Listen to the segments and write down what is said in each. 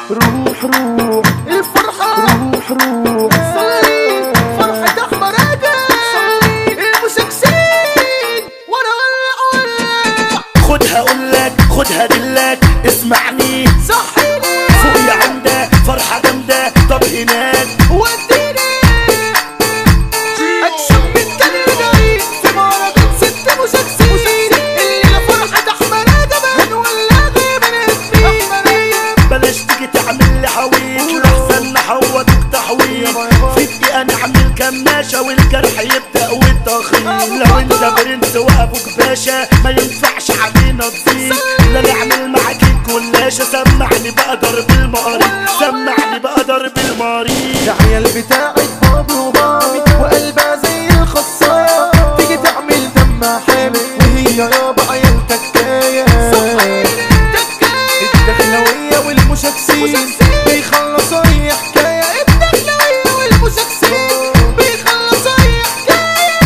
روح روح الفرحة روح روح صلي فرحة احمر ادم المشكسين وانا ولع ولع خدها اقولك خدها دلك اسمعني صحيني فوق يا عمدة فرحة جامدة طب هناك وديني اكشن من تاني جاي في مهرجان ست مشكسين الليلة فرحة احمر ادم هنولع من اسمي احمر ادم بلاش تيجي تعمل لي حويط لحسن نحوطك تحويط في دقيقة نعمل كماشة والجرح يبدأ والتخيط لو انت برنس وابوك باشا ما ينفعش علينا تزيد لا نعمل معاك الكلاشة سمعني بقى ضرب المقاريض سمعني بقى ضرب المقاريض العيال بتاعت بابي ومامي وقلبها زي الخصاية تيجي تعمل دمها حامي وهي يابا عيال تكاية الدخلوية والمشاكسين بيخلصوا اي حكاية الدخلوية والمشكسين بيخلصوا اي حكاية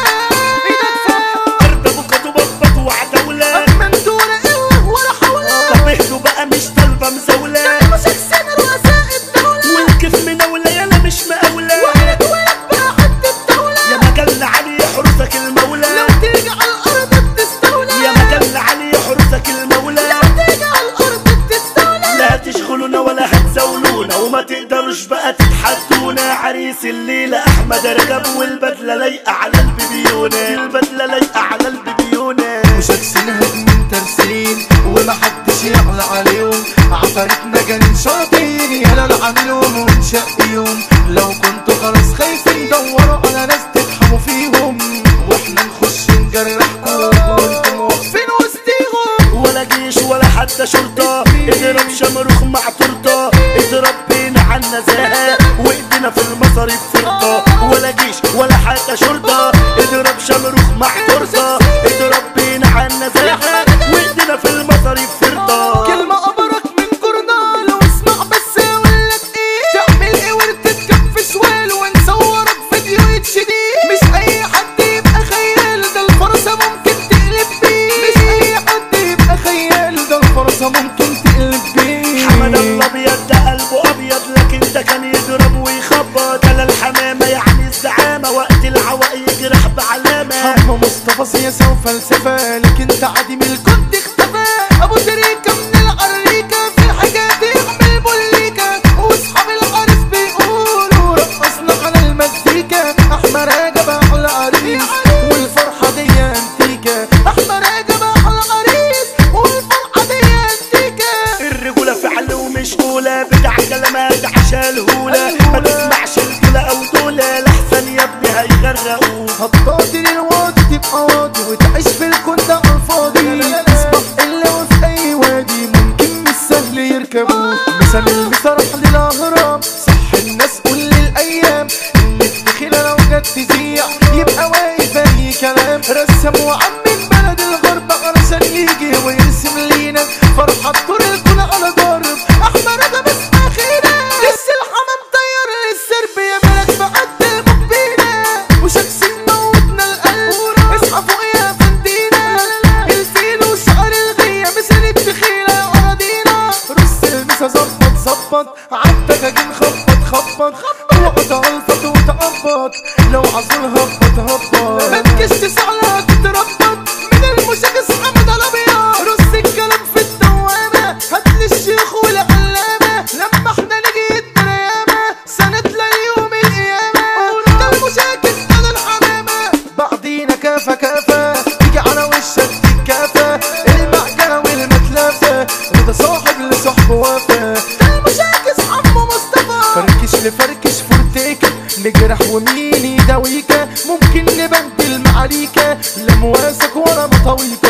ايدك فوق ارض ابوك تبطط وعتاولة منتورة قوة ولا حولة طب اهدوا بقى مش طالبة مزاولة مشكسين رؤساء الدولة والكيف مناولة يالا مش مقاولة ولد ولد بقى حد الدولة يا مجل علي يحرسك المولى لو تيجي على الأرض بتستولى يا مجل علي يحرسك المولى لو تيجي على الأرض بتستولى لا تشغلونا ولا هتزولونا وما تقدروش بقى تتحدونا عريس الليلة أحمد رجب والبدلة لايقة على البيبيونة البدلة لايقة على البيبيونة مشاكسين هجمين ترسين ومحدش يعلى عليهم عفاريتنا جانين شاطين يالا العاملهم ونشقيهم لو كنتوا خلاص خايفين دوروا على ناس تفهموا فيهم واحنا نخش نجرحكم وانتم واقفين وسطيهم ولا جيش ولا حتى شرطة اضرب شمروخ مع تورتة اضرب بينا عن نزاهة وايدينا في المصاريف فرقة ولا جيش ولا حتى شرطة اضرب شمروخ مع تورتة اضرب بينا عن نزاهة وايدينا في المصاريف فرقة كلمة أبرك من جورنال واسمع بس أقولك إيه تعمل إيه وتتكف شوال ونصورك فيديو اتش دي مش أي حد يبقى خيال ده الفرصة ممكن تقلب بيه مش اي حد يبقى خيال ده الفرصة ممكن تقلب بيه حمد الابيض ده قلبه ابيض لكن ده كان يضرب ويخبط على الحمامة يعني الزعامة وقت العوق يجرح بعلامة هم مصطفى سياسة وفلسفة لكن تعديم الكنت اختفى أبو تريكة من العريكة في الحاجات يعمل بوليكة واصحاب العريس بيقولوا رقصنا على المزيكا احمر رجب احلى عريس والفرحة دي انتيكا أحمر راجب أحلى عريس والفرحة دي أنتيكة الرجولة فعل ومش قولة بتاع كلمات عشان الهولة ما تسمعش الجولة او دولة لحسن يا ابني هيغرقوك هتقضي للوادي تبقى واضي وتعيش في الكون ده على الفاضي تصبح الا وفي اي وادي ممكن مش سهل يركبوه مثال المسرح للاهرام صح الناس كل الايام ان الدخيلة لو جت تذيع يبقى واقف اي كلام رسم وعمم بلد الغرب علشان يجي ويرسم لينا فرحة طول الكل على ضرب أحمر راجب اسمع خيرة لسه الحمام طير السرب يا ملك بقد مقبينا وشكسين موتنا القلب اصحى فوق يا فندينا الفيل وشعر الغية مثل الدخيلة أراضينا رص المسا ظبط ظبط عالدجاجين خبط خبط واقعد علفط وتقبط لو عزول هبط هبط ما تجيش تسعلها تتربط من المشاكس حمد الأبيض رص الكلام في الدوامة هاتلي الشيخ والعلامة لما احنا نيجي الدريامة سند ليوم القيامة ده المشاكس على الحمامة بعدينا كافة كافة تيجي على وشك تتكافى المعجنة والمتلافة رضا صاحب لصاحبه وافى ده المشاكس عمو مصطفى فركش لفركش فورتيكا نجرح ومين يداويكا ممكن نبدل معاريكا لا مواسك ولا مطاويكا